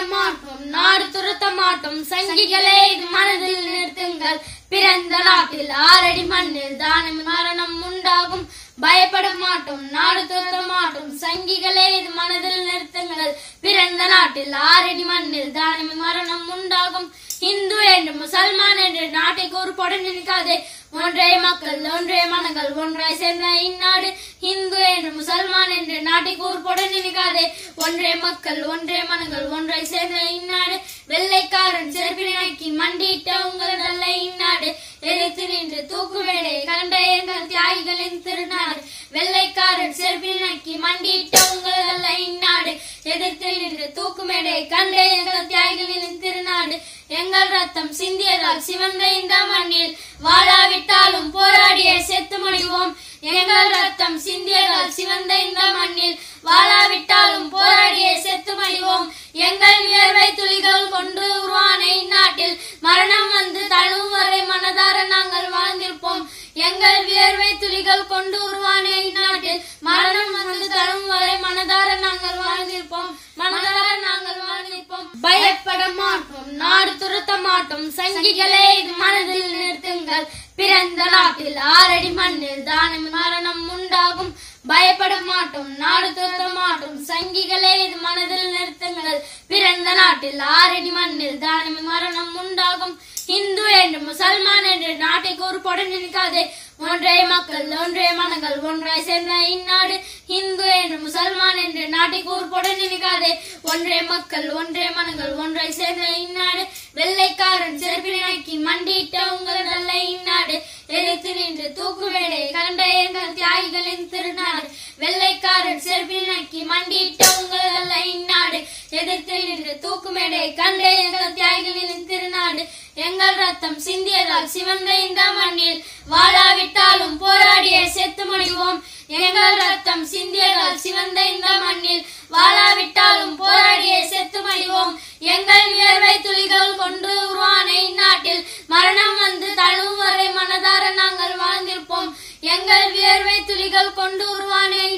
மாட்டோம் நாடு துரத்த மாட்டோம் சங்கிகளே இது மனதில் நிறுத்துங்கள் பிறந்த நாட்டில் ஆறடி மண்ணில் தானம் மரணம் உண்டாகும் பயப்பட மாட்டோம் நாடு துரத்த மாட்டோம் சங்கிகளே இது மனதில் நிறுத்துங்கள் பிறந்த நாட்டில் ஆறடி மண்ணில் தானம் மரணம் உண்டாகும் இந்து என்று முசல்மான் என்று நாட்டை கூறுபட நினைக்காதே ஒன்றே மக்கள் ஒன்றே மனங்கள் ஒன்றாய் சேர்ந்த இந்நாடு இந்து என்று முசல்மான் என்று நாட்டை கூறுபட நினைக்காதே ஒன்றே மக்கள் ஒன்றே மனங்கள் ஒன்றாய் சேர்ந்த இந்நாடு வெள்ளைக்காரன் செருப்பினை நோக்கி மண்டியிட்ட உங்கள் நல்ல இந்நாடு எதிர்த்து நின்று தூக்குவேடை கண்ட எங்கள் தியாகிகளின் திருநாடு வெள்ளைக்காரன் செருப்பினை நோக்கி மண்டியிட்ட உங்கள் நல்ல இந்நாடு எதிர்த்து நின்று தூக்குமேடை கண்ட எங்கள் தியாகிகளின் திருநாடு எங்கள் ரத்தம் சிந்தியதால் சிவந்த இந்த மண்ணில் வாழாவிட்டாலும் போராடிய செத்து மடிவோம் எங்கள் ரத்தம் சிந்தியதால் சிவந்த இந்த மண்ணில் வாழாவிட்டாலும் போராடிய செத்து மடிவோம் எங்கள் வியர்வை துளிகள் கொண்டு உருவான இந்நாட்டில் மரணம் வந்து தழுவும் வரை மனதார நாங்கள் வாழ்ந்திருப்போம் எங்கள் வியர்வை துளிகள் கொண்டு உருவான இந்நாட்டில் மரணம் வந்து தழுவும் வரை மனதார நாங்கள் வாழ்ந்திருப்போம் மனதார நாங்கள் வாழ்ந்திருப்போம் பயப்பட மாட்டோம் நாடு துரத்த மாட்டோம் சங்கிகளே இது மனதில் நிறுத்துங்கள் பிறந்த நாட்டில் ஆறடி மண்ணில் தானம் மரணம் உண்டாகும் பயப்பட மாட்டோம் நாடு துரத்த மாட்டோம் சங்கிகளே இது மனதில் நிறுத்துங்கள் பிறந்த நாட்டில் ஆறடி மண்ணில் தானம் மரணம் உண்டாகும் இந்து என்று முசல்மான் என்று நாட்டை கூறுபட நினைக்காதே ஒன்றே மக்கள் ஒன்றே மனங்கள் ஒன்றாய் சேர்ந்த இந்நாடு இந்து என்று முசல்மான் என்று நாட்டை கூறுபட நினைக்காதே ஒன்றே மக்கள் ஒன்றே மனங்கள் ஒன்றாய் சேர்ந்த இந்நாடு வெள்ளைக்காரன் செருப்பினை நோக்கி மண்டியிட்ட உங்கள் நல்ல இந்நாடு எதிர்த்து நின்று தூக்குவேடை கண்ட எங்கள் தியாகிகளின் திருநாடு வெள்ளைக்காரன் செருப்பினை நோக்கி மண்டியிட்ட உங்கள் நல்ல இந்நாடு எதிர்த்து நின்று தூக்குமேடை கண்ட எங்கள் தியாகிகளின் திருநாடு எங்கள் ரத்தம் சிந்தியதால் சிவந்த இந்த மண்ணில் வாழாவிட்டாலும் போராடிய செத்து மடிவோம் எங்கள் ரத்தம் சிந்தியதால் சிவந்த இந்த மண்ணில் வாழாவிட்டாலும் போராடிய செத்து மடிவோம் எங்கள் வியர்வை துளிகள் கொண்டு உருவான இந்நாட்டில் மரணம் வந்து தழுவும் வரை மனதார நாங்கள் வாழ்ந்திருப்போம் எங்கள் வியர்வை துளிகள் கொண்டு உருவான